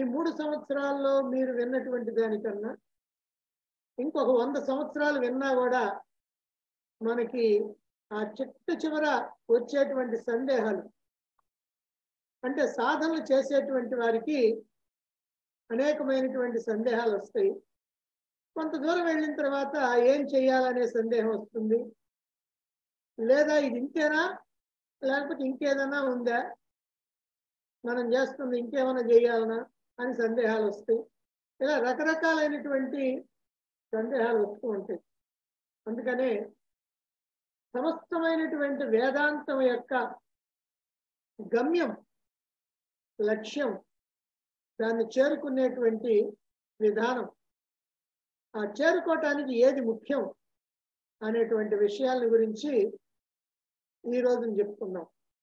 మూడు సంవత్సరాల్లో మీరు విన్నటువంటి దానికన్నా ఇంకొక వంద సంవత్సరాలు విన్నా కూడా మనకి ఆ చిట్ట చివర వచ్చేటువంటి సందేహాలు అంటే సాధనలు చేసేటువంటి వారికి అనేకమైనటువంటి సందేహాలు వస్తాయి కొంత దూరం వెళ్ళిన తర్వాత ఏం చేయాలనే సందేహం వస్తుంది లేదా ఇది ఇంతేనా లేకపోతే ఇంకేదైనా ఉందా మనం చేస్తుంది ఇంకేమైనా చేయాలనా అని సందేహాలు వస్తాయి ఇలా రకరకాలైనటువంటి సందేహాలు వస్తూ ఉంటాయి అందుకనే సమస్తమైనటువంటి వేదాంతం యొక్క గమ్యం లక్ష్యం దాన్ని చేరుకునేటువంటి విధానం ఆ చేరుకోవటానికి ఏది ముఖ్యం అనేటువంటి విషయాల గురించి ఈ రోజు చెప్పుకుందాం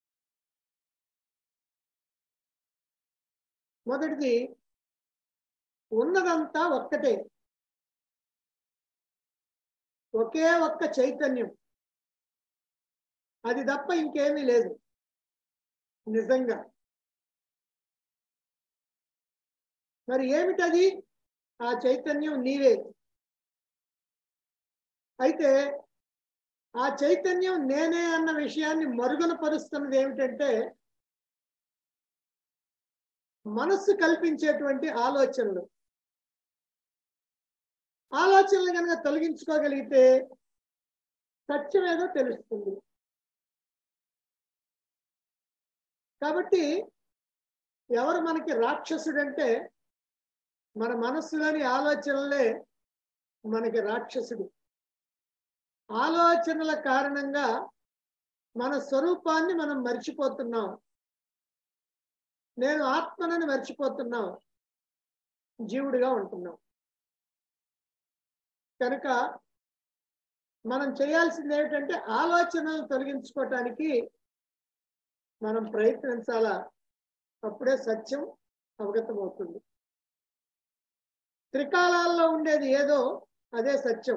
మొదటిది ఉన్నదంతా ఒక్కటే ఒకే ఒక్క చైతన్యం అది తప్ప ఇంకేమీ లేదు నిజంగా మరి ఏమిటది ఆ చైతన్యం నీవే అయితే ఆ చైతన్యం నేనే అన్న విషయాన్ని మరుగున పరుస్తున్నది ఏమిటంటే మనస్సు కల్పించేటువంటి ఆలోచనలు ఆలోచనలు కనుక తొలగించుకోగలిగితే సత్యం ఏదో తెలుస్తుంది కాబట్టి ఎవరు మనకి రాక్షసుడంటే మన మనస్సులోని ఆలోచనలే మనకి రాక్షసుడు ఆలోచనల కారణంగా మన స్వరూపాన్ని మనం మర్చిపోతున్నాం నేను ఆత్మనని మర్చిపోతున్నాం జీవుడిగా ఉంటున్నాం కనుక మనం చేయాల్సింది ఏమిటంటే ఆలోచనలు తొలగించుకోవటానికి మనం ప్రయత్నించాలా అప్పుడే సత్యం అవగతమవుతుంది త్రికాలాల్లో ఉండేది ఏదో అదే సత్యం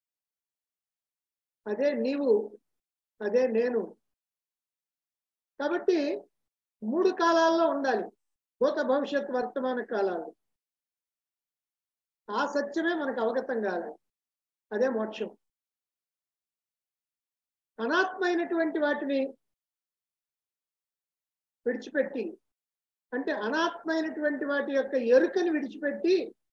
అదే నీవు అదే నేను కాబట్టి మూడు కాలాల్లో ఉండాలి భూత భవిష్యత్ వర్తమాన కాలాలు ఆ సత్యమే మనకు అవగతం కావాలి అదే మోక్షం అనాత్మైనటువంటి వాటిని విడిచిపెట్టి అంటే అనాత్మైనటువంటి వాటి యొక్క ఎరుకని విడిచిపెట్టి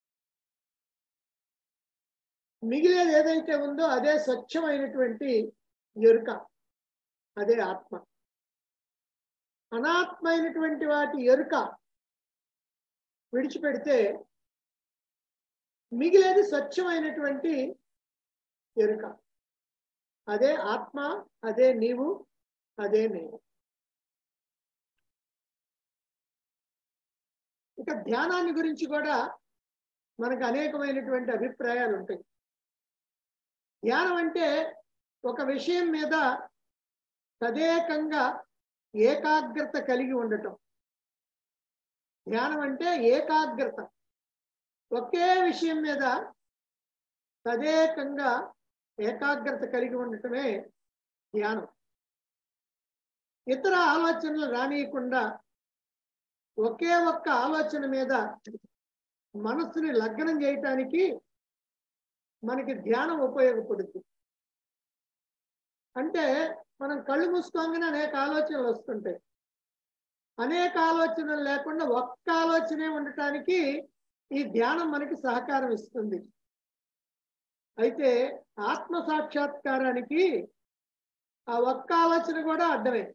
మిగిలేది ఏదైతే ఉందో అదే స్వచ్ఛమైనటువంటి ఎరుక అదే ఆత్మ అనాత్మైనటువంటి వాటి ఎరుక విడిచిపెడితే మిగిలేది స్వచ్ఛమైనటువంటి ఎరుక అదే ఆత్మ అదే నీవు అదే నేను ఇక ధ్యానాన్ని గురించి కూడా మనకు అనేకమైనటువంటి అభిప్రాయాలు ఉంటాయి ధ్యానం అంటే ఒక విషయం మీద తదేకంగా ఏకాగ్రత కలిగి ఉండటం ధ్యానం అంటే ఏకాగ్రత ఒకే విషయం మీద తదేకంగా ఏకాగ్రత కలిగి ఉండటమే ధ్యానం ఇతర ఆలోచనలు రానియకుండా ఒకే ఒక్క ఆలోచన మీద మనస్సుని లగ్నం చేయటానికి మనకి ధ్యానం ఉపయోగపడుతుంది అంటే మనం కళ్ళు మూసుకోగానే అనేక ఆలోచనలు వస్తుంటాయి అనేక ఆలోచనలు లేకుండా ఒక్క ఆలోచనే ఉండటానికి ఈ ధ్యానం మనకి సహకారం ఇస్తుంది అయితే ఆత్మ సాక్షాత్కారానికి ఆ ఒక్క ఆలోచన కూడా అడ్డమే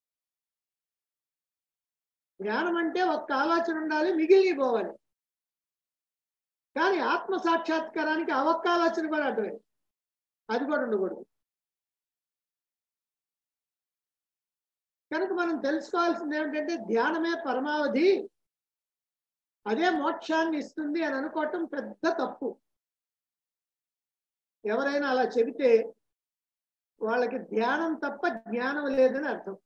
జ్ఞానం అంటే ఒక్క ఆలోచన ఉండాలి మిగిలి పోవాలి కానీ ఆత్మ సాక్షాత్కారానికి ఆ ఒక్క ఆలోచన కూడా అడ్డమే అది కూడా ఉండకూడదు కనుక మనం తెలుసుకోవాల్సింది ఏమిటంటే ధ్యానమే పరమావధి అదే మోక్షాన్ని ఇస్తుంది అని అనుకోవటం పెద్ద తప్పు ఎవరైనా అలా చెబితే వాళ్ళకి ధ్యానం తప్ప జ్ఞానం లేదని అర్థం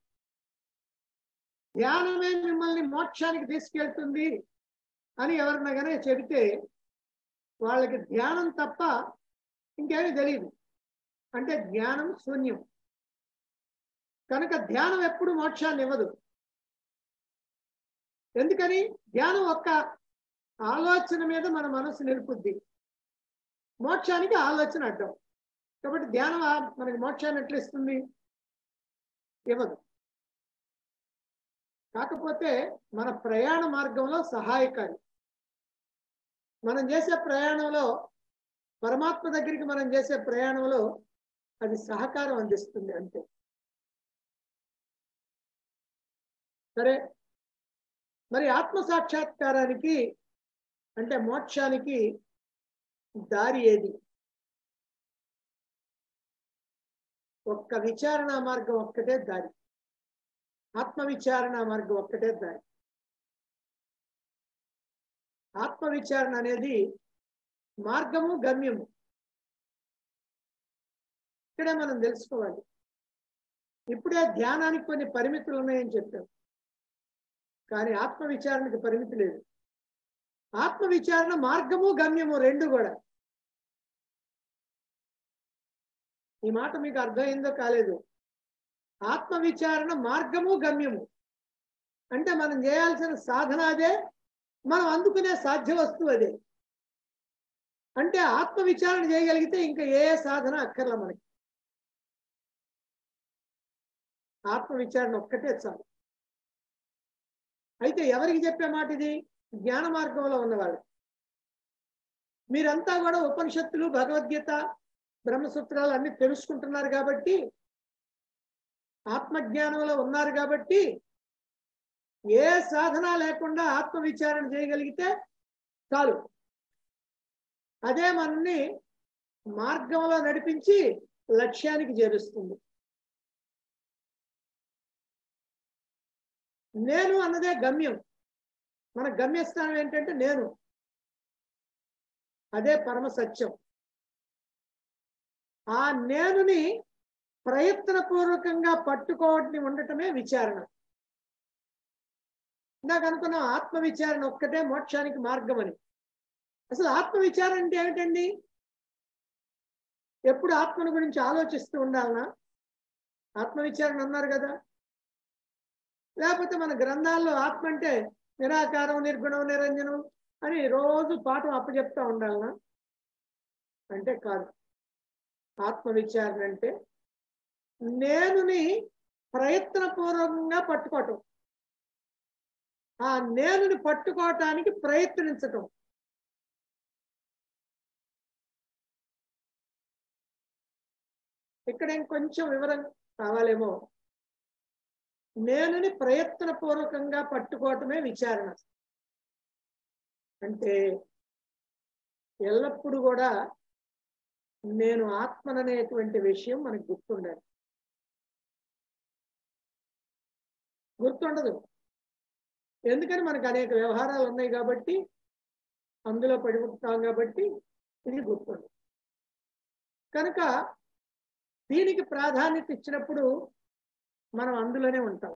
ధ్యానమే మిమ్మల్ని మోక్షానికి తీసుకెళ్తుంది అని ఎవరన్నా కనుక చెబితే వాళ్ళకి ధ్యానం తప్ప ఇంకేమీ తెలియదు అంటే జ్ఞానం శూన్యం కనుక ధ్యానం ఎప్పుడు మోక్షాన్ని ఇవ్వదు ఎందుకని ధ్యానం ఒక్క ఆలోచన మీద మన మనసు నిలుపుద్ది మోక్షానికి ఆలోచన అడ్డం కాబట్టి ధ్యానం ఆ- మనకి మోక్షాన్ని ఎట్లా ఇస్తుంది ఇవ్వదు కాకపోతే మన ప్రయాణ మార్గంలో సహాయకారి మనం చేసే ప్రయాణంలో పరమాత్మ దగ్గరికి మనం చేసే ప్రయాణంలో అది సహకారం అందిస్తుంది అంతే సరే మరి ఆత్మ సాక్షాత్కారానికి అంటే మోక్షానికి దారి ఏది ఒక్క విచారణ మార్గం ఒక్కటే దారి ఆత్మ విచారణ మార్గం ఒక్కటే దారి ఆత్మ విచారణ అనేది మార్గము గమ్యము ఇక్కడే మనం తెలుసుకోవాలి ఇప్పుడే ధ్యానానికి కొన్ని పరిమితులు ఉన్నాయని చెప్పాం కానీ ఆత్మ విచారణకి పరిమితి లేదు ఆత్మ విచారణ మార్గము గమ్యము రెండు కూడా ఈ మాట మీకు అర్థమైందో కాలేదు ఆత్మ విచారణ మార్గము గమ్యము అంటే మనం చేయాల్సిన సాధన అదే మనం అందుకునే సాధ్య వస్తువు అదే అంటే ఆత్మ విచారణ చేయగలిగితే ఇంకా ఏ సాధన అక్కర్ల మనకి ఆత్మ విచారణ ఒక్కటే చాలు అయితే ఎవరికి చెప్పే మాట ఇది జ్ఞాన మార్గంలో ఉన్నవాళ్ళు మీరంతా కూడా ఉపనిషత్తులు భగవద్గీత బ్రహ్మసూత్రాలు అన్ని తెలుసుకుంటున్నారు కాబట్టి ఆత్మజ్ఞానంలో ఉన్నారు కాబట్టి ఏ సాధన లేకుండా ఆత్మ విచారణ చేయగలిగితే చాలు అదే మనల్ని మార్గంలో నడిపించి లక్ష్యానికి చేరుస్తుంది నేను అన్నదే గమ్యం మన గమ్యస్థానం ఏంటంటే నేను అదే పరమ సత్యం ఆ నేనుని ప్రయత్నపూర్వకంగా పట్టుకోవటం ఉండటమే విచారణ ఇందాక అనుకున్నాం ఆత్మ విచారణ ఒక్కటే మోక్షానికి మార్గం అని అసలు ఆత్మ విచారణ అంటే ఏమిటండి ఎప్పుడు ఆత్మను గురించి ఆలోచిస్తూ ఉండాలనా ఆత్మ విచారణ అన్నారు కదా లేకపోతే మన గ్రంథాల్లో ఆత్మ అంటే నిరాకారం నిర్గుణం నిరంజనం అని రోజు పాఠం అప్పచెప్తా ఉండాలనా అంటే కాదు ఆత్మ విచారణ అంటే నేనుని ప్రయత్నపూర్వకంగా పట్టుకోవటం ఆ నేనుని పట్టుకోవటానికి ప్రయత్నించటం ఇక్కడ ఇంకొంచెం వివరం కావాలేమో నేనుని ప్రయత్నపూర్వకంగా పట్టుకోవటమే విచారణ అంటే ఎల్లప్పుడూ కూడా నేను ఆత్మననేటువంటి విషయం మనకు గుర్తుండాలి గుర్తుండదు ఎందుకని మనకు అనేక వ్యవహారాలు ఉన్నాయి కాబట్టి అందులో పడి ఉంటాం కాబట్టి ఇది గుర్తుండదు కనుక దీనికి ప్రాధాన్యత ఇచ్చినప్పుడు మనం అందులోనే ఉంటాం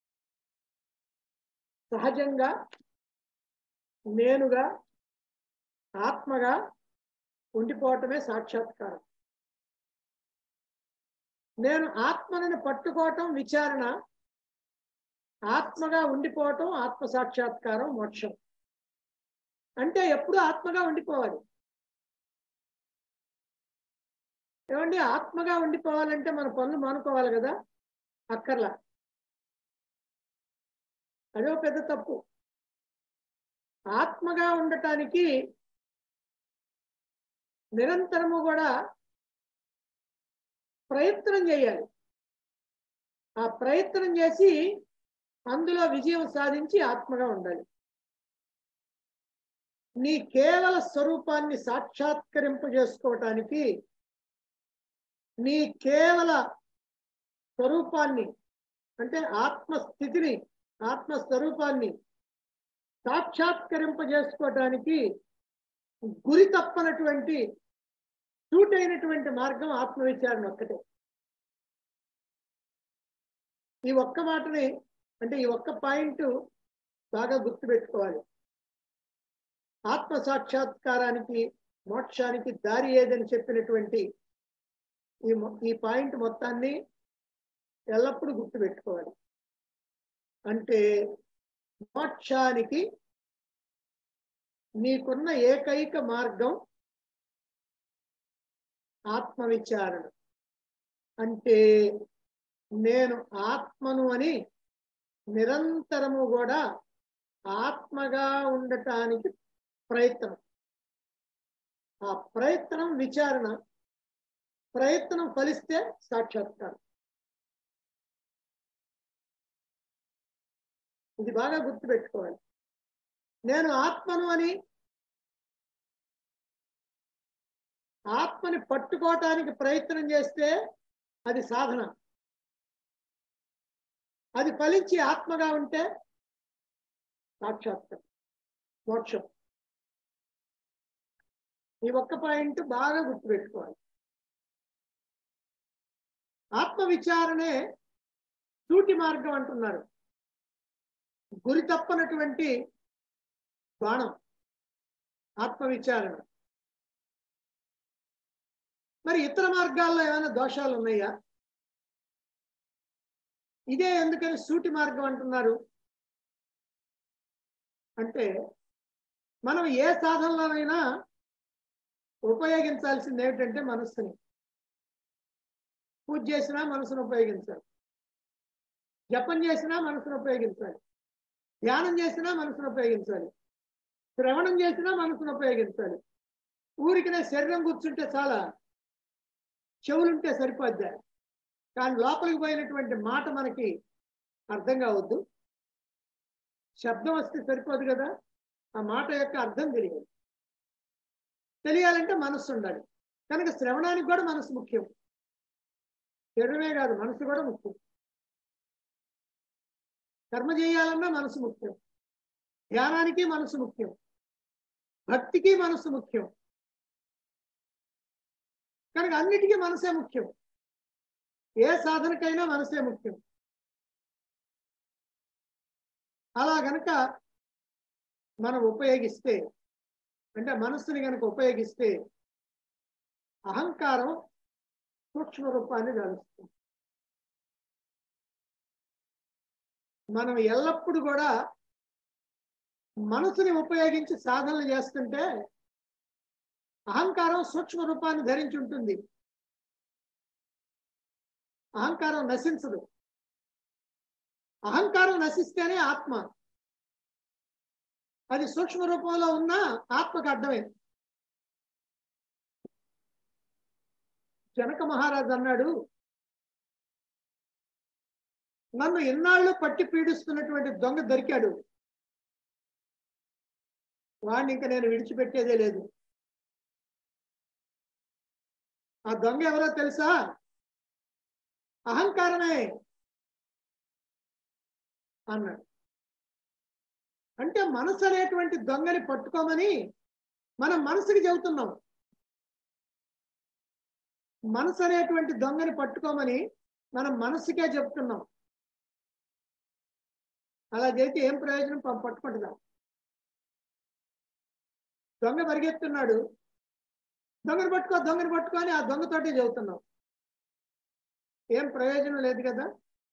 సహజంగా నేనుగా ఆత్మగా ఉండిపోవటమే సాక్షాత్కారం నేను ఆత్మని పట్టుకోవటం విచారణ ఆత్మగా ఉండిపోవటం ఆత్మ సాక్షాత్కారం మోక్షం అంటే ఎప్పుడు ఆత్మగా ఉండిపోవాలి ఏమండి ఆత్మగా ఉండిపోవాలంటే మన పనులు మానుకోవాలి కదా అక్కర్లా అదో పెద్ద తప్పు ఆత్మగా ఉండటానికి నిరంతరము కూడా ప్రయత్నం చేయాలి ఆ ప్రయత్నం చేసి అందులో విజయం సాధించి ఆత్మగా ఉండాలి నీ కేవల స్వరూపాన్ని సాక్షాత్కరింపజేసుకోవటానికి నీ కేవల స్వరూపాన్ని అంటే ఆత్మస్థితిని ఆత్మస్వరూపాన్ని సాక్షాత్కరింపజేసుకోవటానికి గురి తప్పనటువంటి సూటైనటువంటి మార్గం ఆత్మవిచారణ ఒక్కటే ఈ ఒక్క మాటని అంటే ఈ ఒక్క పాయింట్ బాగా గుర్తుపెట్టుకోవాలి ఆత్మ సాక్షాత్కారానికి మోక్షానికి దారి ఏదని చెప్పినటువంటి ఈ మొ- ఈ పాయింట్ మొత్తాన్ని ఎల్లప్పుడూ గుర్తుపెట్టుకోవాలి అంటే మోక్షానికి నీకున్న ఏకైక మార్గం ఆత్మవిచారణ అంటే నేను ఆత్మను అని నిరంతరము కూడా ఆత్మగా ఉండటానికి ప్రయత్నం ఆ ప్రయత్నం విచారణ ప్రయత్నం ఫలిస్తే సాక్షాత్కారం ఇది బాగా గుర్తుపెట్టుకోవాలి నేను ఆత్మను అని ఆత్మని పట్టుకోవటానికి ప్రయత్నం చేస్తే అది సాధన అది ఫలించి ఆత్మగా ఉంటే సాక్షాత్కారం మోక్షం ఈ ఒక్క పాయింట్ బాగా గుర్తుపెట్టుకోవాలి ఆత్మ విచారణే సూటి మార్గం అంటున్నారు గురి తప్పనటువంటి బాణం ఆత్మ విచారణ మరి ఇతర మార్గాల్లో ఏమైనా దోషాలు ఉన్నాయా ఇదే ఎందుకని సూటి మార్గం అంటున్నారు అంటే మనం ఏ సాధనలోనైనా ఉపయోగించాల్సింది ఏమిటంటే మనస్సుని పూజ చేసినా మనసును ఉపయోగించాలి జపం చేసినా మనసును ఉపయోగించాలి ధ్యానం చేసినా మనసును ఉపయోగించాలి శ్రవణం చేసినా మనసును ఉపయోగించాలి ఊరికినే శరీరం కూర్చుంటే చాలా చెవులుంటే సరిపోద్దా కానీ లోపలికి పోయినటువంటి మాట మనకి అర్థం కావద్దు శబ్దం వస్తే సరిపోదు కదా ఆ మాట యొక్క అర్థం తెలియదు తెలియాలంటే మనస్సు ఉండాలి కనుక శ్రవణానికి కూడా మనసు ముఖ్యం శరీరమే కాదు మనసు కూడా ముఖ్యం కర్మ చేయాలన్నా మనసు ముఖ్యం ధ్యానానికి మనసు ముఖ్యం భక్తికి మనసు ముఖ్యం కనుక అన్నిటికీ మనసే ముఖ్యం ఏ సాధనకైనా మనసే ముఖ్యం అలా గనక మనం ఉపయోగిస్తే అంటే మనస్సుని గనక ఉపయోగిస్తే అహంకారం సూక్ష్మ రూపాన్ని ధరిస్తుంది మనం ఎల్లప్పుడూ కూడా మనసుని ఉపయోగించి సాధనలు చేస్తుంటే అహంకారం సూక్ష్మ రూపాన్ని ధరించి ఉంటుంది అహంకారం నశించదు అహంకారం నశిస్తేనే ఆత్మ అది సూక్ష్మ రూపంలో ఉన్న ఆత్మకు అడ్డమే జనక మహారాజు అన్నాడు నన్ను ఎన్నాళ్ళు పట్టి పీడిస్తున్నటువంటి దొంగ దొరికాడు వాడిని ఇంకా నేను విడిచిపెట్టేదే లేదు ఆ దొంగ ఎవరో తెలుసా అహంకారమే అన్నాడు అంటే మనసు అనేటువంటి దొంగని పట్టుకోమని మనం మనసుకి చెబుతున్నాం మనసు అనేటువంటి దొంగని పట్టుకోమని మనం మనసుకే చెప్తున్నాం అలా చేస్తే ఏం ప్రయోజనం ప- పట్టుకుంటుందా దొంగ పరిగెత్తున్నాడు దొంగను పట్టుకో దొంగను పట్టుకో అని ఆ దొంగతోటే చెబుతున్నాం ఏం ప్రయోజనం లేదు కదా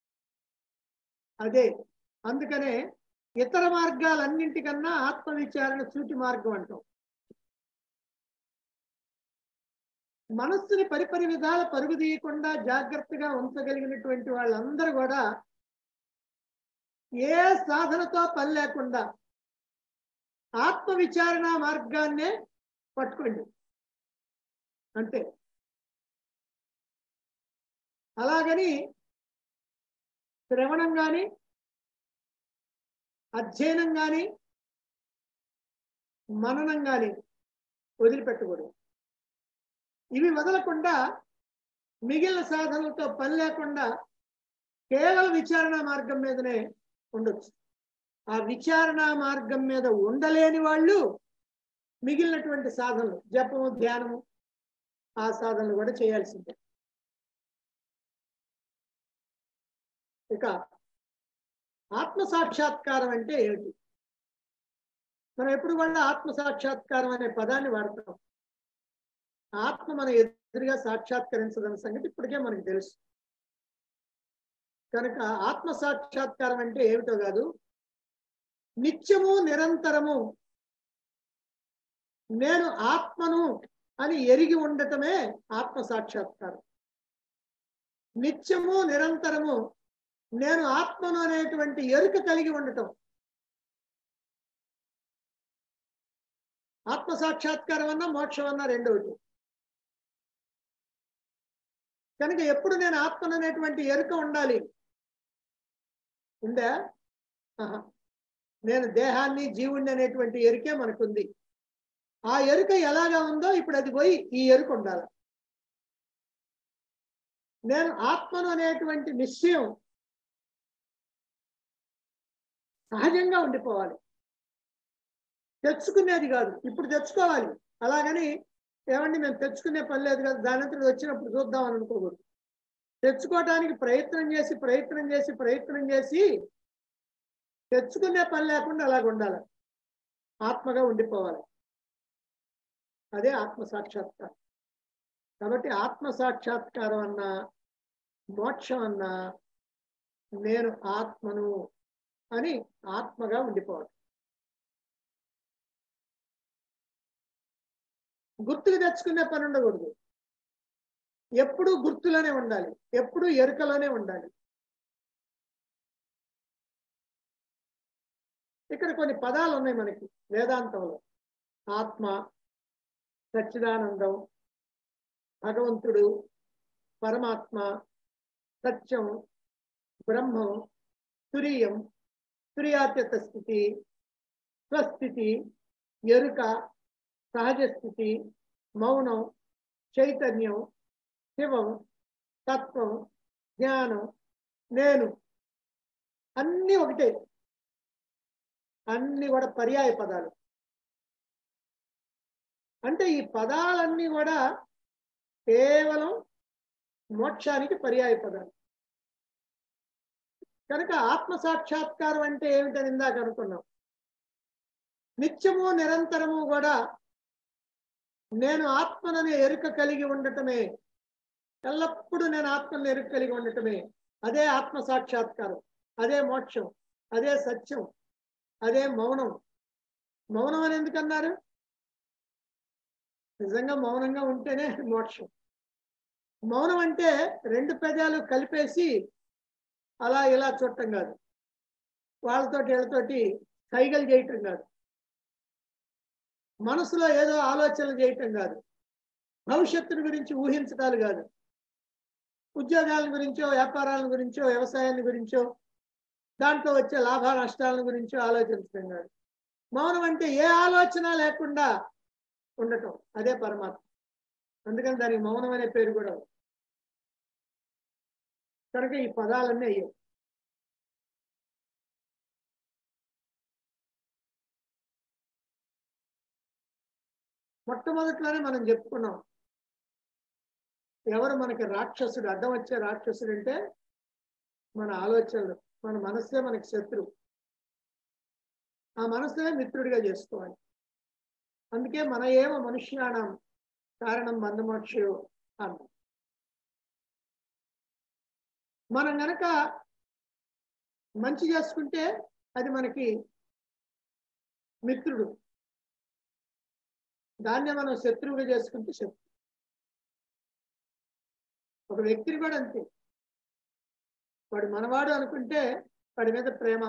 అదే అందుకనే ఇతర మార్గాలన్నింటికన్నా ఆత్మవిచారణ సూటి మార్గం అంటాం మనస్సుని పరిపరి విధాల పరుగు తీయకుండా జాగ్రత్తగా ఉంచగలిగినటువంటి వాళ్ళందరూ కూడా ఏ సాధనతో పని లేకుండా ఆత్మ విచారణ మార్గాన్నే పట్టుకోండి అంతే అలాగని శ్రవణం కానీ అధ్యయనం కానీ మననం కానీ వదిలిపెట్టకూడదు ఇవి వదలకుండా మిగిలిన సాధనలతో పని లేకుండా కేవలం విచారణ మార్గం మీదనే ఉండొచ్చు ఆ విచారణ మార్గం మీద ఉండలేని వాళ్ళు మిగిలినటువంటి సాధనలు జపము ధ్యానము ఆ సాధనలు కూడా చేయాల్సిందే ఇక ఆత్మ సాక్షాత్కారం అంటే ఏమిటి మనం ఎప్పుడు కూడా ఆత్మ సాక్షాత్కారం అనే పదాన్ని వాడతాం ఆత్మ మన ఎదురుగా సాక్షాత్కరించదన్న సంగతి ఇప్పటికే మనకు తెలుసు కనుక ఆత్మ సాక్షాత్కారం అంటే ఏమిటో కాదు నిత్యము నిరంతరము నేను ఆత్మను అని ఎరిగి ఉండటమే ఆత్మ సాక్షాత్కారం నిత్యము నిరంతరము నేను ఆత్మను అనేటువంటి ఎరుక కలిగి ఉండటం ఆత్మ సాక్షాత్కారం అన్నా మోక్షం అన్నా రెండవది కనుక ఎప్పుడు నేను ఆత్మను అనేటువంటి ఎరుక ఉండాలి ఉందా ఆహా. నేను దేహాన్ని జీవుణ్ణి అనేటువంటి ఎరుకే మనకుంది ఆ ఎరుక ఎలాగా ఉందో ఇప్పుడు అది పోయి ఈ ఎరుక ఉండాలి నేను ఆత్మను అనేటువంటి నిశ్చయం సహజంగా ఉండిపోవాలి తెచ్చుకునేది కాదు ఇప్పుడు తెచ్చుకోవాలి అలాగని ఏమండి మేము తెచ్చుకునే పని లేదు కదా దాని అంతటి వచ్చినప్పుడు చూద్దాం అని అనుకోకూడదు తెచ్చుకోవడానికి ప్రయత్నం చేసి ప్రయత్నం చేసి ప్రయత్నం చేసి తెచ్చుకునే పని లేకుండా అలాగ ఉండాలి ఆత్మగా ఉండిపోవాలి అదే ఆత్మ సాక్షాత్కారం కాబట్టి ఆత్మ సాక్షాత్కారం అన్నా మోక్షం అన్నా నేను ఆత్మను అని ఆత్మగా ఉండిపోవాలి గుర్తుకు తెచ్చుకునే పని ఉండకూడదు ఎప్పుడు గుర్తులోనే ఉండాలి ఎప్పుడు ఎరుకలోనే ఉండాలి ఇక్కడ కొన్ని పదాలు ఉన్నాయి మనకి వేదాంతంలో ఆత్మ సచ్చిదానందం భగవంతుడు పరమాత్మ సత్యం బ్రహ్మం తురియం తురియాత్యత స్థితి స్వస్థితి ఎరుక సహజ స్థితి మౌనం చైతన్యం శివం తత్వం జ్ఞానం నేను అన్నీ ఒకటే అన్ని కూడా పర్యాయ పదాలు అంటే ఈ పదాలన్నీ కూడా కేవలం మోక్షానికి పర్యాయ పదాలు కనుక ఆత్మ సాక్షాత్కారం అంటే ఏమిటని ఇందాక అనుకున్నాం నిత్యము నిరంతరము కూడా నేను ఆత్మనని ఎరుక కలిగి ఉండటమే ఎల్లప్పుడూ నేను ఆత్మని ఎరుక కలిగి ఉండటమే అదే ఆత్మ సాక్షాత్కారం అదే మోక్షం అదే సత్యం అదే మౌనం మౌనం అని ఎందుకన్నారు నిజంగా మౌనంగా ఉంటేనే మోక్షం మౌనం అంటే రెండు పెదాలు కలిపేసి అలా ఇలా చూడటం కాదు వాళ్ళతోటి వీళ్ళతోటి కైగలు చేయటం కాదు మనసులో ఏదో ఆలోచనలు చేయటం కాదు భవిష్యత్తుని గురించి ఊహించటాలు కాదు ఉద్యోగాల గురించో వ్యాపారాల గురించో వ్యవసాయాన్ని గురించో దాంట్లో వచ్చే లాభ నష్టాల గురించో ఆలోచించడం కాదు మౌనం అంటే ఏ ఆలోచన లేకుండా ఉండటం అదే పరమాత్మ అందుకని దానికి మౌనం అనే పేరు కూడా ఉంది. కనుక ఈ పదాలన్నీ అయ్యాయి మొట్టమొదట్లోనే మనం చెప్పుకున్నాం ఎవరు మనకి రాక్షసుడు అడ్డం వచ్చే రాక్షసుడు అంటే మన ఆలోచనలు మన మనస్సే మనకి శత్రువు ఆ మనస్సునే మిత్రుడిగా చేసుకోవాలి అందుకే మన ఏమ మనుష్యానం కారణం బంధమోక్షయో అన్న మనం గనక మంచి చేసుకుంటే అది మనకి మిత్రుడు దాన్నే మనం శత్రువుగా చేసుకుంటే శత్రు ఒక వ్యక్తిని కూడా అంతే వాడు మనవాడు అనుకుంటే వాడి మీద ప్రేమ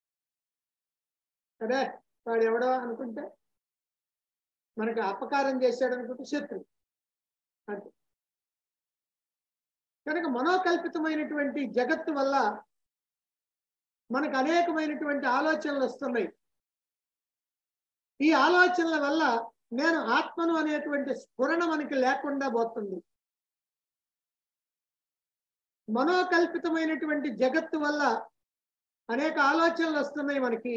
అదే వాడు ఎవడో అనుకుంటే మనకి అపకారం చేశాడు అనుకుంటే శత్రువు అంతే కనుక మనోకల్పితమైనటువంటి జగత్తు వల్ల మనకు అనేకమైనటువంటి ఆలోచనలు వస్తున్నాయి ఈ ఆలోచనల వల్ల నేను ఆత్మను అనేటువంటి స్ఫురణ మనకి లేకుండా పోతుంది మనోకల్పితమైనటువంటి జగత్తు వల్ల అనేక ఆలోచనలు వస్తున్నాయి మనకి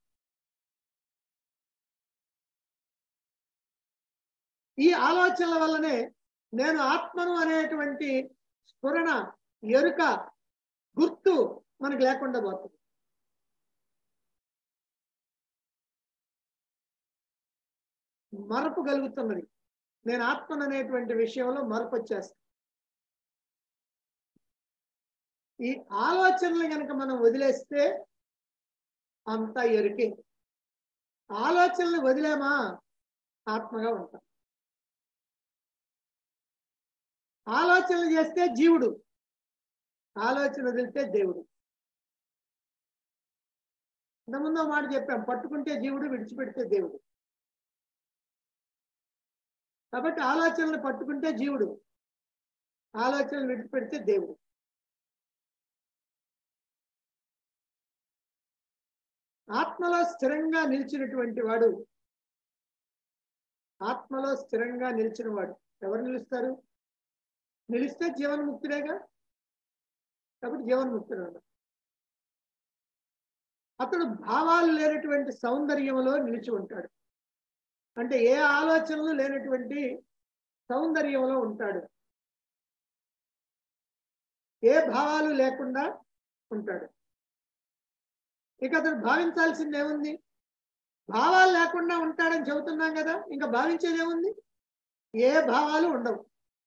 ఈ ఆలోచనల వల్లనే నేను ఆత్మను అనేటువంటి స్ఫురణ ఎరుక గుర్తు మనకు లేకుండా పోతుంది మరపు కలుగుతున్నది నేను ఆత్మను అనేటువంటి విషయంలో మరపు వచ్చేస్తాను ఈ ఆలోచనలు కనుక మనం వదిలేస్తే అంతా ఎరికే ఆలోచనలు వదిలేమా ఆత్మగా ఉంటాం ఆలోచనలు చేస్తే జీవుడు ఆలోచన వదిలితే దేవుడు ఇంతకుముందు ఒక మాట చెప్పాం పట్టుకుంటే జీవుడు విడిచిపెడితే దేవుడు కాబట్టి ఆలోచనలు పట్టుకుంటే జీవుడు ఆలోచనలు విడిచిపెడితే దేవుడు ఆత్మలో స్థిరంగా నిలిచినటువంటి వాడు ఆత్మలో స్థిరంగా నిలిచిన వాడు ఎవరు నిలుస్తారు నిలిస్తే జీవన్ముక్తుడేగా కాబట్టి జీవన్ముక్తుడు అతడు భావాలు లేనటువంటి సౌందర్యంలో నిలిచి ఉంటాడు అంటే ఏ ఆలోచనలు లేనటువంటి సౌందర్యంలో ఉంటాడు ఏ భావాలు లేకుండా ఉంటాడు ఇక అతడు భావించాల్సింది ఏముంది భావాలు లేకుండా ఉంటాడని చెబుతున్నాం కదా ఇంకా భావించేది ఏముంది ఏ భావాలు ఉండవు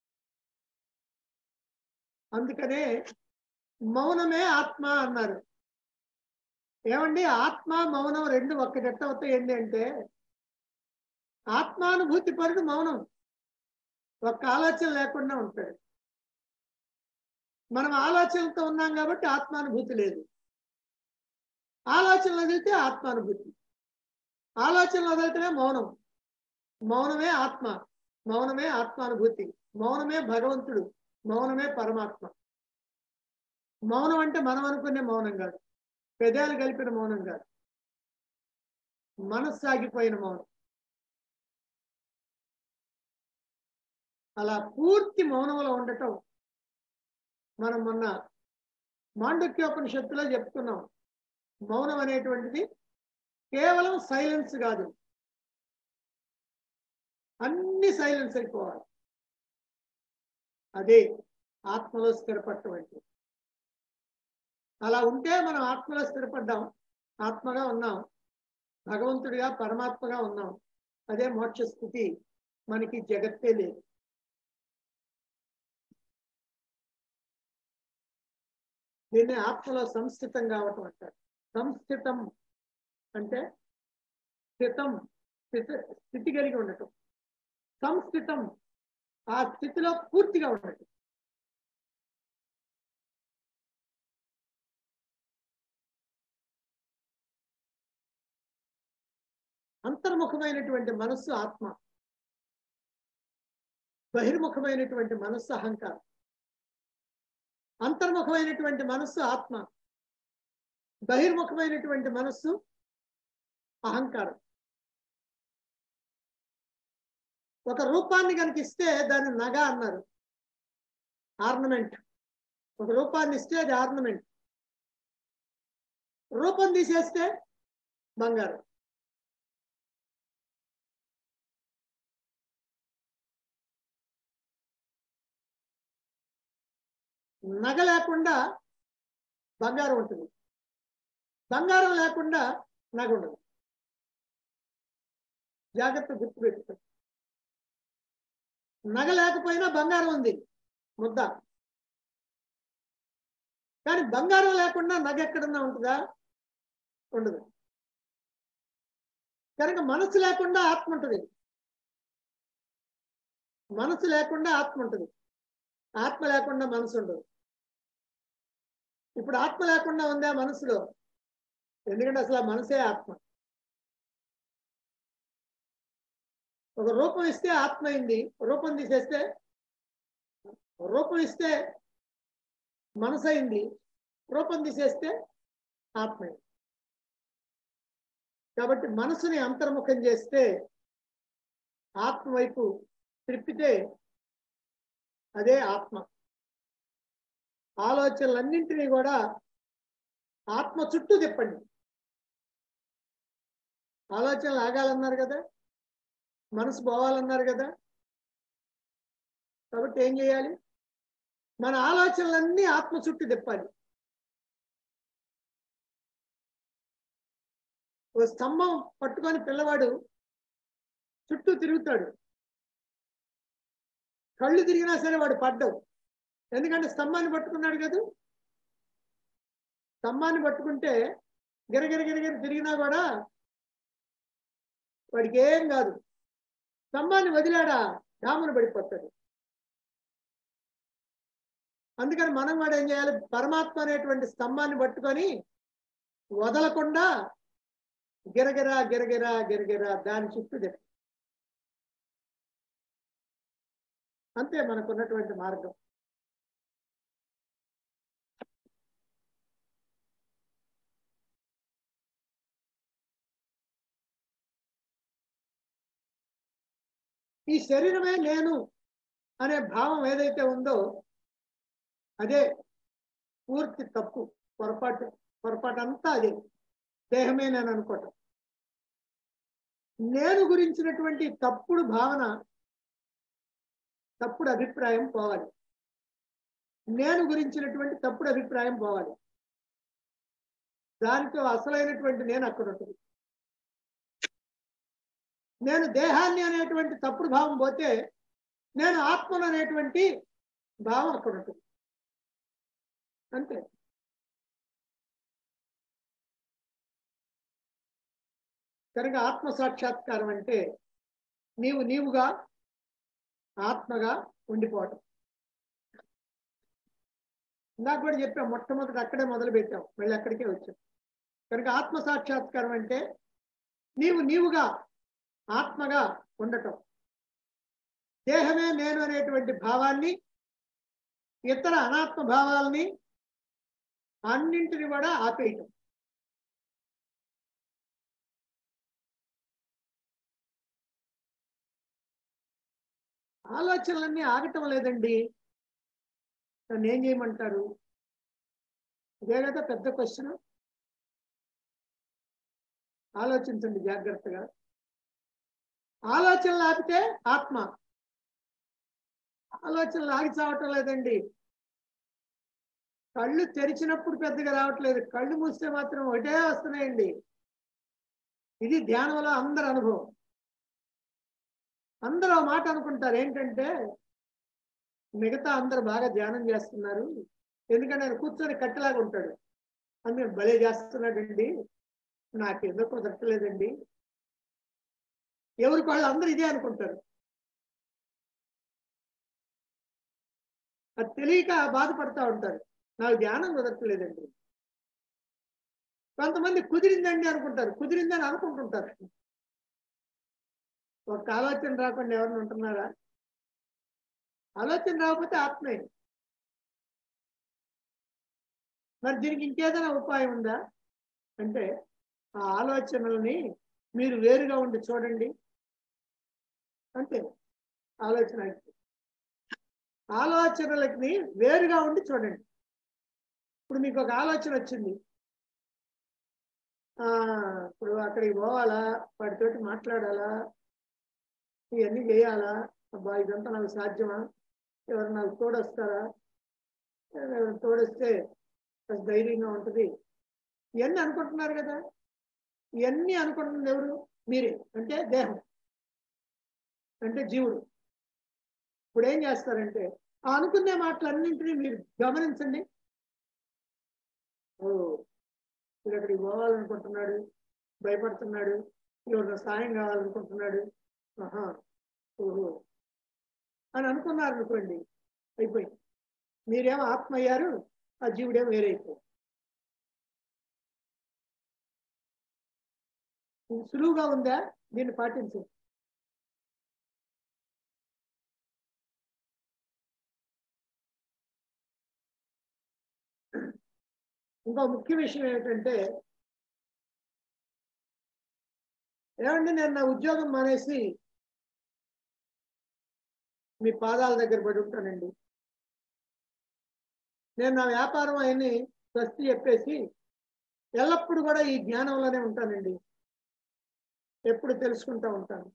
అందుకనే మౌనమే ఆత్మ అన్నారు ఏమండి ఆత్మ మౌనం రెండు ఒక్క జట్ట అవుతాయి ఏంటి అంటే ఆత్మానుభూతి పరుడు మౌనం ఒక్క ఆలోచన లేకుండా ఉంటాడు మనం ఆలోచనలతో ఉన్నాం కాబట్టి ఆత్మానుభూతి లేదు ఆలోచనలు వదిలితే ఆత్మానుభూతి ఆలోచనలు వదిలితేనే మౌనం మౌనమే ఆత్మ మౌనమే ఆత్మానుభూతి మౌనమే భగవంతుడు మౌనమే పరమాత్మ మౌనం అంటే మనం అనుకునే మౌనం కాదు పెదాలు కలిపిన మౌనం కాదు మనస్సు సాగిపోయిన మౌనం అలా పూర్తి మౌనంలో ఉండటం మనం మొన్న మాండక్యోపనిషత్తులో చెప్పుకున్నాం మౌనం అనేటువంటిది కేవలం సైలెన్స్ కాదు అన్ని సైలెన్స్ అయిపోవాలి అదే ఆత్మలో స్థిరపడటం అంటే అలా ఉంటే మనం ఆత్మలో స్థిరపడ్డాం ఆత్మగా ఉన్నాం భగవంతుడిగా పరమాత్మగా ఉన్నాం అదే మోక్ష స్థితి మనకి జగత్తే లేదు దీన్ని ఆత్మలో సంస్థితం కావటం అంటారు సంస్థితం అంటే స్థితం స్థిత స్థితి కలిగి ఉండటం సంస్థితం ఆ స్థితిలో పూర్తిగా ఉండటం అంతర్ముఖమైనటువంటి మనస్సు ఆత్మ బహిర్ముఖమైనటువంటి మనస్సు అహంకారం అంతర్ముఖమైనటువంటి మనస్సు ఆత్మ బహిర్ముఖమైనటువంటి మనస్సు అహంకారం ఒక రూపాన్ని కనుక ఇస్తే దాన్ని నగ అన్నారు ఆర్నమెంట్ ఒక రూపాన్ని ఇస్తే అది ఆర్నమెంట్ రూపం తీసేస్తే బంగారం నగ లేకుండా బంగారం ఉంటుంది బంగారం లేకుండా నగ ఉండదు జాగ్రత్త గుర్తుపెట్టుకో నగ లేకపోయినా బంగారం ఉంది ముద్ద కానీ బంగారం లేకుండా నగ ఎక్కడన్నా ఉంటుందా ఉండదు కనుక మనసు లేకుండా ఆత్మ ఉంటుంది మనసు లేకుండా ఆత్మ ఉంటుంది ఆత్మ లేకుండా మనసు ఉండదు ఇప్పుడు ఆత్మ లేకుండా ఉందా మనసులో ఎందుకంటే అసలు ఆ మనసే ఆత్మ ఒక రూపం ఇస్తే ఆత్మ అయింది రూపం తీసేస్తే రూపం ఇస్తే మనసు అయింది రూపం తీసేస్తే ఆత్మ అయింది కాబట్టి మనసుని అంతర్ముఖం చేస్తే ఆత్మ వైపు త్రిప్పితే అదే ఆత్మ ఆలోచనలన్నింటినీ కూడా ఆత్మ చుట్టూ తిప్పండి ఆలోచనలు ఆగాలన్నారు కదా మనసు పోవాలన్నారు కదా కాబట్టి ఏం చేయాలి మన ఆలోచనలన్నీ ఆత్మ చుట్టూ తిప్పాలి ఓ స్తంభం పట్టుకొని పిల్లవాడు చుట్టూ తిరుగుతాడు కళ్ళు తిరిగినా సరే వాడు పడ్డవు ఎందుకంటే స్తంభాన్ని పట్టుకున్నాడు కదా స్తంభాన్ని పట్టుకుంటే గిరగిర గిరగిర తిరిగినా కూడా వాడికి ఏం కాదు స్తంభాన్ని వదిలాడా డామును పడిపోతాడు అందుకని మనం కూడా ఏం చేయాలి పరమాత్మ అనేటువంటి స్తంభాన్ని పట్టుకొని వదలకుండా గిరగిరా గిరగిరా గిరగిరా దాని చుట్టూ తిప్ప అంతే మనకున్నటువంటి మార్గం ఈ శరీరమే నేను అనే భావం ఏదైతే ఉందో అదే పూర్తి తప్పు పొరపాటు పొరపాటు అంతా అదే దేహమే నేను అనుకోవటం నేను గురించినటువంటి తప్పుడు భావన తప్పుడు అభిప్రాయం పోవాలి నేను గురించినటువంటి తప్పుడు అభిప్రాయం పోవాలి దానితో అసలైనటువంటి నేను అక్కడ ఉంటుంది నేను దేహాన్ని అనేటువంటి తప్పుడు భావం పోతే నేను ఆత్మను అనేటువంటి భావం అక్కడ ఉంటుంది అంతే కనుక ఆత్మ సాక్షాత్కారం అంటే నీవు నీవుగా ఆత్మగా ఉండిపోవటం ఇందాక కూడా చెప్పాం మొట్టమొదటి అక్కడే మొదలు పెట్టాం మళ్ళీ అక్కడికే వచ్చాం కనుక ఆత్మ సాక్షాత్కారం అంటే నీవు నీవుగా ఆత్మగా ఉండటం దేహమే నేను అనేటువంటి భావాన్ని ఇతర అనాత్మ భావాల్ని అన్నింటిని కూడా ఆపేయటం ఆలోచనలన్నీ ఆగటం లేదండి నన్ను ఏం చేయమంటారు ఇదే కదా పెద్ద క్వశ్చన్ ఆలోచించండి జాగ్రత్తగా ఆలోచనలు ఆపితే ఆత్మ ఆలోచనలు ఆగి చావటం లేదండి కళ్ళు తెరిచినప్పుడు పెద్దగా రావట్లేదు కళ్ళు మూస్తే మాత్రం ఒకటే వస్తున్నాయండి ఇది ధ్యానంలో అందరి అనుభవం అందరూ ఆ మాట అనుకుంటారు ఏంటంటే మిగతా అందరు బాగా ధ్యానం చేస్తున్నారు ఎందుకంటే ఆయన కూర్చొని కట్టెలాగా ఉంటాడు అందుకని భలే చేస్తున్నాడండి నాకు ఎందుకు కుదరట్లేదండి ఎవరికి వాళ్ళు అందరూ ఇదే అనుకుంటారు అది తెలియక బాధపడతా ఉంటారు నాకు ధ్యానం కుదరట్లేదండి కొంతమంది కుదిరిందండి అనుకుంటారు కుదిరిందని అనుకుంటుంటారు ఒక ఆలోచన రాకుండా ఎవరిని ఉంటున్నారా ఆలోచన రాకపోతే ఆత్మే మరి దీనికి ఇంకేదైనా ఉపాయం ఉందా అంటే ఆ ఆలోచనల్ని మీరు వేరుగా ఉండి చూడండి అంతే ఆలోచన అయితే. ఆలోచనలకి వేరుగా ఉండి చూడండి ఇప్పుడు మీకు ఒక ఆలోచన వచ్చింది ఆ ఇప్పుడు అక్కడికి పోవాలా వాటితోటి మాట్లాడాలా ఇవన్నీ చేయాలా అబ్బా ఇదంతా నాకు సాధ్యమా ఎవరు నాకు తోడొస్తారా ఎవరు తోడొస్తే కాస్త ధైర్యంగా ఉంటుంది ఇవన్నీ అనుకుంటున్నారు కదా ఇవన్నీ అనుకుంటుంది ఎవరు మీరే అంటే దేహం అంటే జీవుడు ఇప్పుడు ఏం చేస్తారంటే ఆ అనుకునే మాటలన్నింటినీ మీరు గమనించండి ఓ వీడు అక్కడికి పోవాలనుకుంటున్నాడు భయపడుతున్నాడు ఎవరిన సాయం కావాలనుకుంటున్నాడు ఆహా ఓహో అని అనుకున్నారు అనుకోండి అయిపోయింది మీరేమో ఆత్మ అయ్యారు ఆ జీవుడేమో వేరైపోయాడు ఇది సులువుగా ఉందా దీన్ని పాటించు ఇంకో ముఖ్య విషయం ఏమిటంటే ఏమండి నేను నా ఉద్యోగం మానేసి మీ పాదాల దగ్గర పడి ఉంటానండి నేను నా వ్యాపారం ఆయన్ని స్వస్తి చెప్పేసి ఎల్లప్పుడూ కూడా ఈ జ్ఞానంలోనే ఉంటానండి ఎప్పుడు తెలుసుకుంటా ఉంటాను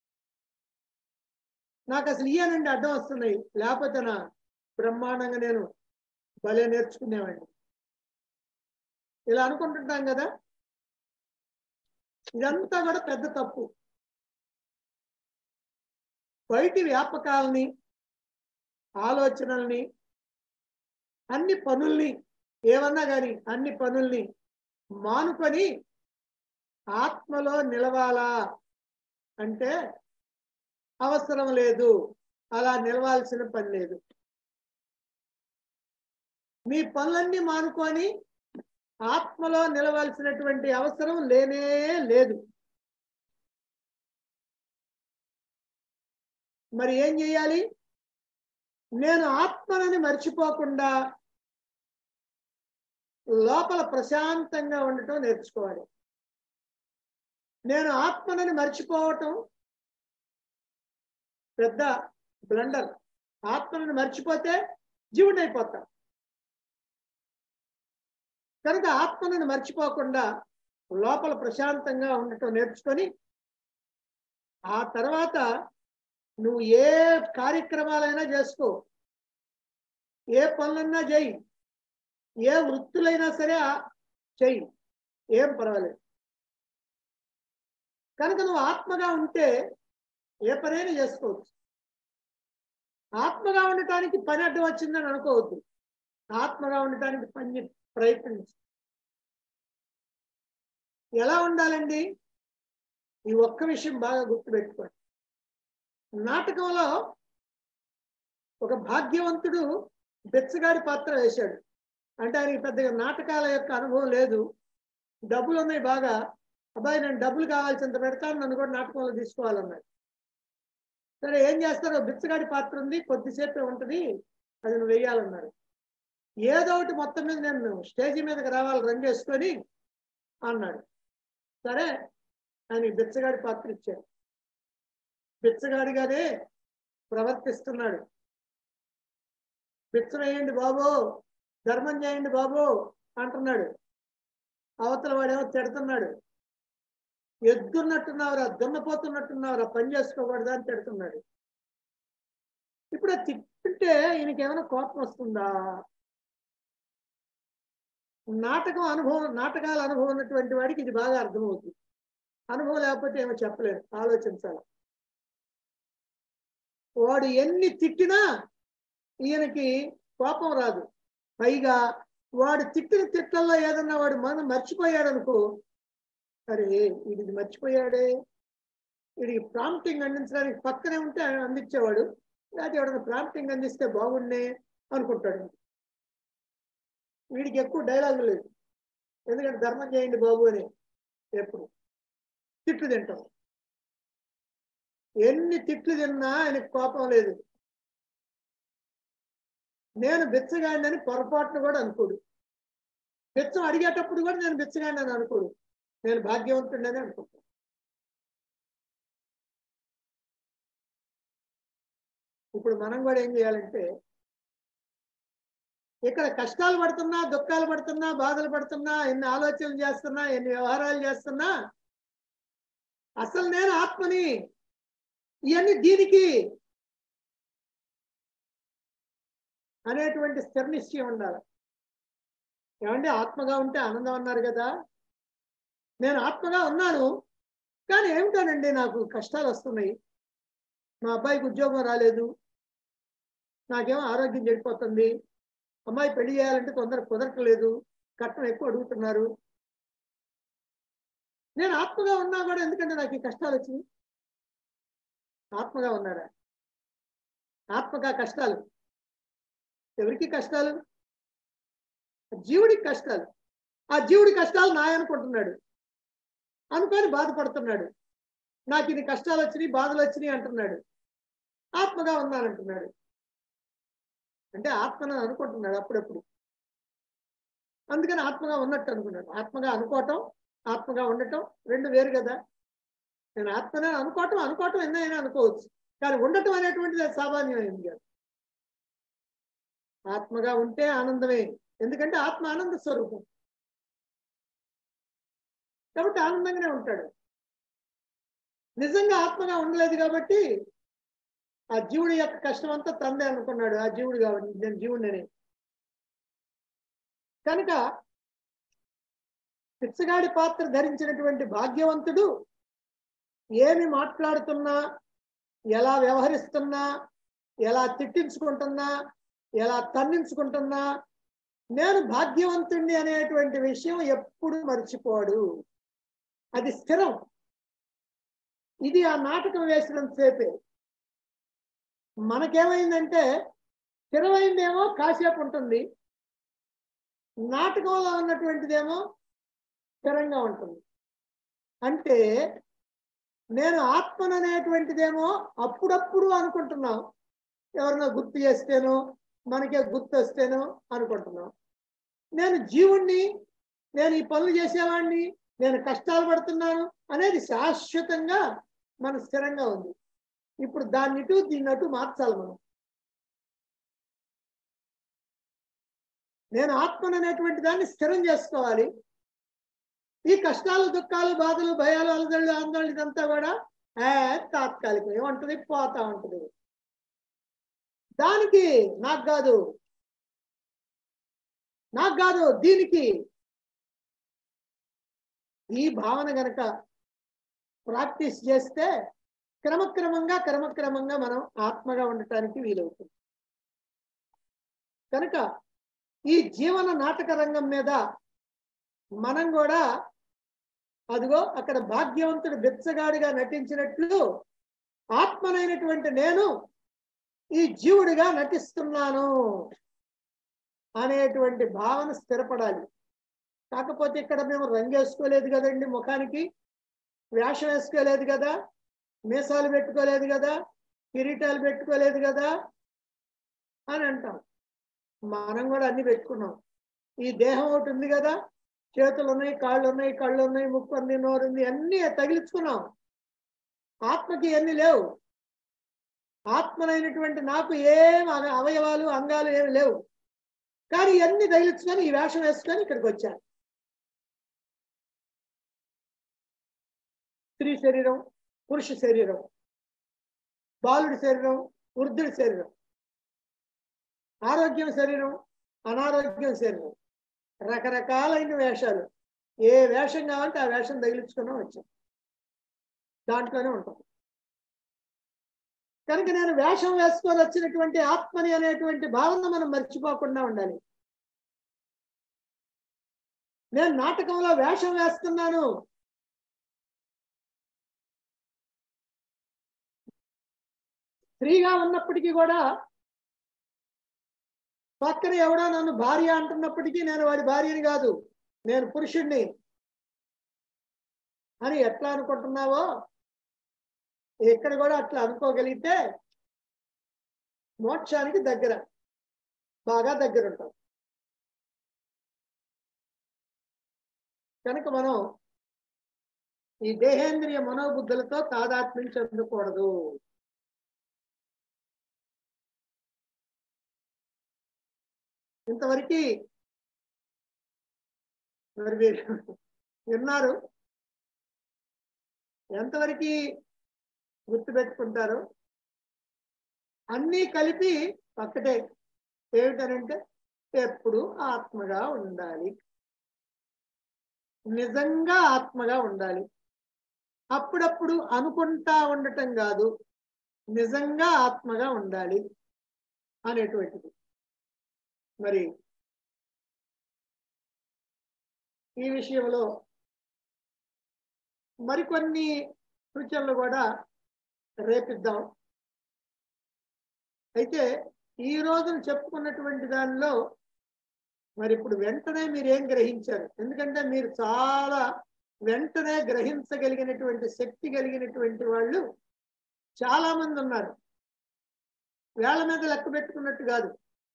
నాకు అసలు ఇయ్యానండి అడ్డం వస్తున్నాయి లేకపోతే నా బ్రహ్మాండంగా నేను భలే నేర్చుకునేవాడిని ఇలా అనుకుంటుంటాం కదా ఇదంతా కూడా పెద్ద తప్పు బయటి వ్యాపకాలని ఆలోచనల్ని అన్ని పనుల్ని ఏమన్నా కానీ అన్ని పనుల్ని మానుకొని ఆత్మలో నిలవాలా అంటే అవసరం లేదు అలా నిలవాల్సిన పని లేదు మీ పనులన్నీ మానుకొని ఆత్మలో నిలవాల్సినటువంటి అవసరం లేనే లేదు మరి ఏం చేయాలి నేను ఆత్మనని మర్చిపోకుండా లోపల ప్రశాంతంగా ఉండటం నేర్చుకోవాలి నేను ఆత్మనని మర్చిపోవటం పెద్ద బ్లండర్ ఆత్మను మర్చిపోతే జీవుడు అయిపోతాం కనుక ఆత్మను మర్చిపోకుండా లోపల ప్రశాంతంగా ఉండటం నేర్చుకొని ఆ తర్వాత నువ్వు ఏ కార్యక్రమాలైనా చేసుకో ఏ పనులన్నా చేయి ఏ వృత్తులైనా సరే చెయ్యి ఏం పర్వాలేదు కనుక నువ్వు ఆత్మగా ఉంటే ఏ పనైనా చేసుకోవచ్చు ఆత్మగా ఉండటానికి పని అడ్డం వచ్చిందని అనుకోవద్దు ఆత్మగా ఉండటానికి పని ప్రయత్నించు ఎలా ఉండాలండి ఈ ఒక్క విషయం బాగా గుర్తుపెట్టుకోండి నాటకంలో ఒక భాగ్యవంతుడు బెచ్చగాడి పాత్ర వేశాడు అంటే ఆయనకి పెద్దగా నాటకాల యొక్క అనుభవం లేదు డబ్బులు ఉన్నాయి బాగా అబ్బాయి నేను డబ్బులు కావాల్సినంత పెడతాను నన్ను కూడా నాటకంలో తీసుకోవాలన్నాడు సరే ఏం చేస్తారో బిచ్చగాడి పాత్ర ఉంది కొద్దిసేపే ఉంటుంది అది నువ్వు వెయ్యాలన్నారు ఏదో ఒకటి మొత్తం మీద నేను స్టేజీ మీదకి రావాలి రన్ చేసుకొని అన్నాడు సరే ఆయన బిచ్చగాడి పాత్ర ఇచ్చాడు బిచ్చగాడిగానే ప్రవర్తిస్తున్నాడు బిచ్చం వేయండి బాబు ధర్మం చేయండి బాబు అంటున్నాడు అవతల వాడేమో తిడుతున్నాడు ఎద్దున్నట్టున్నావురా దున్నపోతున్నట్టున్నావురా పని చేసుకోకూడదా అని తిడుతున్నాడు ఇప్పుడు అది తిట్టుంటే ఈయనకి ఏమైనా కోపం వస్తుందా నాటకం అనుభవం నాటకాల అనుభవం ఉన్నటువంటి వాడికి ఇది బాగా అర్థమవుతుంది అనుభవం లేకపోతే ఏమో చెప్పలేదు ఆలోచించాలి వాడు ఎన్ని తిట్టినా ఈయనకి కోపం రాదు పైగా వాడు తిట్టిన తిట్లల్లో ఏదన్నా వాడు మనం మర్చిపోయాడు అనుకో అరే వీడికి మర్చిపోయాడే వీడికి ప్రాంప్టింగ్ అందించడానికి పక్కనే ఉంటే ఆయన అందించేవాడు లేకపోతే ఎవడన్నా ప్రాంప్టింగ్ అందిస్తే బాగుండే అనుకుంటాడు వీడికి ఎక్కువ డైలాగ్ లేదు ఎందుకంటే ధర్మం చేయండి బాబు అని ఎప్పుడు తిట్లు తింటాం ఎన్ని తిట్లు తిన్నా ఆయనకు కోపం లేదు నేను బిచ్చగాడిని పొరపాటును కూడా అనుకోడు బిచ్చం అడిగేటప్పుడు కూడా నేను బిచ్చగాడిని అని అనుకోడు నేను భాగ్యవంతుడని అనుకుంటాను ఇప్పుడు మనం కూడా ఏం చేయాలంటే ఇక్కడ కష్టాలు పడుతున్నా దుఃఖాలు పడుతున్నా బాధలు పడుతున్నా ఎన్ని ఆలోచనలు చేస్తున్నా ఎన్ని వ్యవహారాలు చేస్తున్నా అసలు నేను ఆత్మని ఇవన్నీ దీనికి అనేటువంటి స్థిర నిశ్చయం ఉండాలి ఏమంటే ఆత్మగా ఉంటే ఆనందం అన్నారు కదా నేను ఆత్మగా ఉన్నాను కానీ ఏమిటానండి నాకు కష్టాలు వస్తున్నాయి మా అబ్బాయికి ఉద్యోగం రాలేదు నాకేమో ఆరోగ్యం చెడిపోతుంది అమ్మాయి పెళ్లి చేయాలంటే తొందర కుదరట్లేదు కట్నం ఎక్కువ అడుగుతున్నారు నేను ఆత్మగా ఉన్నా కూడా ఎందుకంటే నాకు ఈ కష్టాలు వచ్చినాయి ఆత్మగా ఉన్నారా ఆత్మగా కష్టాలు ఎవరికి కష్టాలు జీవుడికి కష్టాలు ఆ జీవుడి కష్టాలు నాయ అనుకుంటున్నాడు అనుకొని బాధపడుతున్నాడు నాకు ఇది కష్టాలు వచ్చినాయి బాధలు వచ్చినాయి అంటున్నాడు ఆత్మగా ఉన్నానంటున్నాడు అంటే ఆత్మను అనుకుంటున్నాడు అప్పుడప్పుడు అందుకని ఆత్మగా ఉన్నట్టు అనుకున్నాడు ఆత్మగా అనుకోవటం ఆత్మగా ఉండటం రెండు వేరు కదా నేను ఆత్మనే అనుకోవటం అనుకోవటం ఎన్నైనా అనుకోవచ్చు కానీ ఉండటం అనేటువంటిది అది సామాన్యమైంది కాదు ఆత్మగా ఉంటే ఆనందమే ఎందుకంటే ఆత్మ ఆనంద స్వరూపం కాబట్టి ఆనందంగానే ఉంటాడు నిజంగా ఆత్మగా ఉండలేదు కాబట్టి ఆ జీవుడి యొక్క కష్టం అంతా తందే అనుకున్నాడు ఆ జీవుడు కాబట్టి నేను జీవుడిని కనుక పిచ్చగాడి పాత్ర ధరించినటువంటి భాగ్యవంతుడు ఏమి మాట్లాడుతున్నా ఎలా వ్యవహరిస్తున్నా ఎలా తిట్టించుకుంటున్నా ఎలా తన్నించుకుంటున్నా నేను భాగ్యవంతుణ్ణి అనేటువంటి విషయం ఎప్పుడు మర్చిపోడు అది స్థిరం ఇది ఆ నాటకం వేసినంతసేపే మనకేమైందంటే స్థిరమైందేమో కాసేపు ఉంటుంది నాటకంలో ఉన్నటువంటిదేమో స్థిరంగా ఉంటుంది అంటే నేను ఆత్మను అనేటువంటిదేమో అప్పుడప్పుడు అనుకుంటున్నాం ఎవరినో గుర్తు చేస్తేనో మనకే గుర్తు వస్తేనో అనుకుంటున్నాం నేను జీవుణ్ణి నేను ఈ పనులు చేసేవాడిని నేను కష్టాలు పడుతున్నాను అనేది శాశ్వతంగా మన స్థిరంగా ఉంది ఇప్పుడు దాన్ని ఇటు దీన్ని అటు మార్చాలి మనం నేను ఆత్మను అనేటువంటి దాన్ని స్థిరం చేసుకోవాలి ఈ కష్టాలు దుఃఖాలు బాధలు భయాలు అలదళ్ళు ఆందోళన ఇదంతా కూడా ఏ తాత్కాలికం ఏమంటుంది పోతా ఉంటుంది దానికి నాకు కాదు నాకు కాదు దీనికి ఈ భావన గనక ప్రాక్టీస్ చేస్తే క్రమక్రమంగా క్రమక్రమంగా మనం ఆత్మగా ఉండటానికి వీలవుతుంది కనుక ఈ జీవన నాటక రంగం మీద మనం కూడా అదిగో అక్కడ భాగ్యవంతుడు బెచ్చగాడిగా నటించినట్లు ఆత్మనైనటువంటి నేను ఈ జీవుడిగా నటిస్తున్నాను అనేటువంటి భావన స్థిరపడాలి కాకపోతే ఇక్కడ మేము రంగేసుకోలేదు కదండి ముఖానికి వేషం వేసుకోలేదు కదా మీసాలు పెట్టుకోలేదు కదా కిరీటాలు పెట్టుకోలేదు కదా అని అంటాం మనం కూడా అన్ని పెట్టుకున్నాం ఈ దేహం ఒకటి ఉంది కదా చేతులు ఉన్నాయి కాళ్ళు ఉన్నాయి కళ్ళు ఉన్నాయి ముక్కు ఉంది నోరు ఉంది అన్ని తగిలించుకున్నాం ఆత్మకి ఎన్ని లేవు ఆత్మనైనటువంటి నాకు ఏం అవ- అవయవాలు అంగాలు ఏమి లేవు కానీ ఇవన్నీ తగిలించుకొని ఈ వేషం వేసుకొని ఇక్కడికి వచ్చాను స్త్రీ శరీరం పురుష శరీరం బాలుడి శరీరం వృద్ధుడి శరీరం ఆరోగ్యం శరీరం అనారోగ్యం శరీరం రకరకాలైన వేషాలు ఏ వేషం కావాలంటే ఆ వేషం తగిలించుకున్నా వచ్చాం దాంట్లోనే ఉంటాం కనుక నేను వేషం వేసుకొని వచ్చినటువంటి ఆత్మని అనేటువంటి భావన మనం మర్చిపోకుండా ఉండాలి నేను నాటకంలో వేషం వేస్తున్నాను స్త్రీగా ఉన్నప్పటికీ కూడా పక్కన ఎవడో నన్ను భార్య అంటున్నప్పటికీ నేను వాడి భార్యని కాదు నేను పురుషుణ్ణి అని ఎట్లా అనుకుంటున్నావో ఇక్కడ కూడా అట్లా అనుకోగలిగితే మోక్షానికి దగ్గర బాగా దగ్గర ఉంటాం కనుక మనం ఈ దేహేంద్రియ మనోబుద్ధులతో తాదాత్మ్యం చెందకూడదు ఇంతవరకు మరి మీరు విన్నారు ఎంతవరకు గుర్తుపెట్టుకుంటారు అన్నీ కలిపి ఒక్కటే ఏమిటనంటే ఎప్పుడు ఆత్మగా ఉండాలి నిజంగా ఆత్మగా ఉండాలి అప్పుడప్పుడు అనుకుంటా ఉండటం కాదు నిజంగా ఆత్మగా ఉండాలి అనేటువంటిది మరి ఈ విషయంలో మరికొన్ని సూచనలు కూడా రేపిద్దాం అయితే ఈ రోజున చెప్పుకున్నటువంటి దానిలో మరి ఇప్పుడు వెంటనే మీరు ఏం గ్రహించారు ఎందుకంటే మీరు చాలా వెంటనే గ్రహించగలిగినటువంటి శక్తి కలిగినటువంటి వాళ్ళు చాలా మంది ఉన్నారు వేళ్ల మీద లెక్క పెట్టుకున్నట్టు కాదు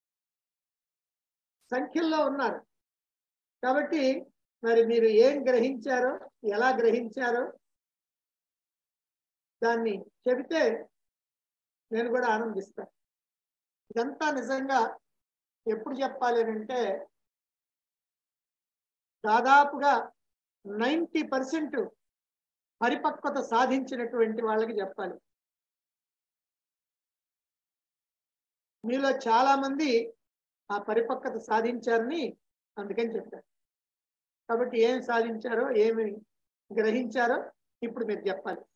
సంఖ్యల్లో ఉన్నారు కాబట్టి మరి మీరు ఏం గ్రహించారో ఎలా గ్రహించారో దాన్ని చెబితే నేను కూడా ఆనందిస్తాను ఇదంతా నిజంగా ఎప్పుడు చెప్పాలి అని అంటే దాదాపుగా నైంటీ పర్సెంట్ పరిపక్వత సాధించినటువంటి వాళ్ళకి చెప్పాలి మీలో చాలా మంది ఆ పరిపక్వత సాధించారని అందుకని చెప్పారు కాబట్టి ఏం సాధించారో ఏమి గ్రహించారో ఇప్పుడు మీరు చెప్పాలి